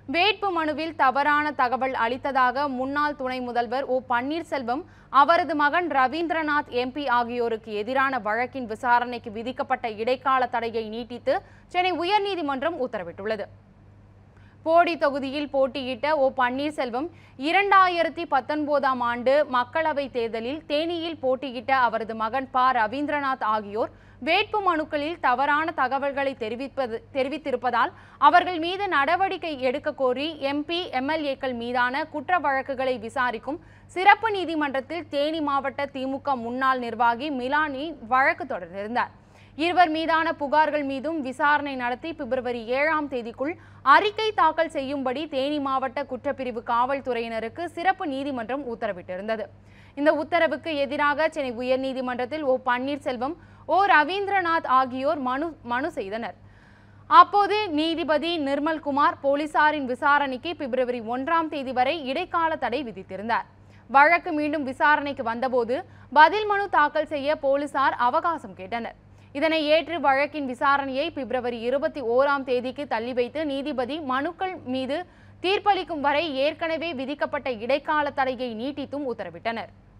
வேட்பு மனுவில் தவறான தகவல் அளித்ததாக முன்னாள் துணை முதல்வர் ஓ பன்னீர்செல்வம் அவரது மகன் ரவீந்திரநாத் எம்பி ஆகியோருக்கு எதிரான வழக்கின் விசாரணைக்கு விதிக்கப்பட்ட இடைக்கால தடையை நீட்டித்து சென்னை உயர்நீதிமன்றம் உத்தரவிட்டுள்ளது போடி தொகுதியில் போட்டியிட்ட ஓ பன்னீர்செல்வம் இரண்டாயிரத்தி பத்தொன்பதாம் ஆண்டு மக்களவைத் தேர்தலில் தேனியில் போட்டியிட்ட அவரது மகன் ப ரவீந்திரநாத் ஆகியோர் வேட்பு மனுக்களில் தவறான தகவல்களை தெரிவிப்பது தெரிவித்திருப்பதால் அவர்கள் மீது நடவடிக்கை எடுக்க கோரி எம்பி எம்எல்ஏக்கள் மீதான குற்ற வழக்குகளை விசாரிக்கும் சிறப்பு நீதிமன்றத்தில் தேனி மாவட்ட திமுக முன்னாள் நிர்வாகி மிலானி வழக்கு தொடர்ந்திருந்தார் இருவர் மீதான புகார்கள் மீதும் விசாரணை நடத்தி பிப்ரவரி ஏழாம் தேதிக்குள் அறிக்கை தாக்கல் செய்யும்படி தேனி மாவட்ட குற்றப்பிரிவு காவல்துறையினருக்கு சிறப்பு நீதிமன்றம் உத்தரவிட்டிருந்தது இந்த உத்தரவுக்கு எதிராக சென்னை உயர்நீதிமன்றத்தில் ஓ பன்னீர்செல்வம் ஓ ரவீந்திரநாத் ஆகியோர் மனு மனு செய்தனர் அப்போது நீதிபதி நிர்மல்குமார் போலீசாரின் விசாரணைக்கு பிப்ரவரி ஒன்றாம் தேதி வரை இடைக்கால தடை விதித்திருந்தார் வழக்கு மீண்டும் விசாரணைக்கு வந்தபோது பதில் மனு தாக்கல் செய்ய போலீசார் அவகாசம் கேட்டனர் இதனை ஏற்று வழக்கின் விசாரணையை பிப்ரவரி இருபத்தி ஓராம் தேதிக்கு தள்ளி வைத்து நீதிபதி மனுக்கள் மீது தீர்ப்பளிக்கும் வரை ஏற்கனவே விதிக்கப்பட்ட இடைக்கால தடையை நீட்டித்தும் உத்தரவிட்டனர்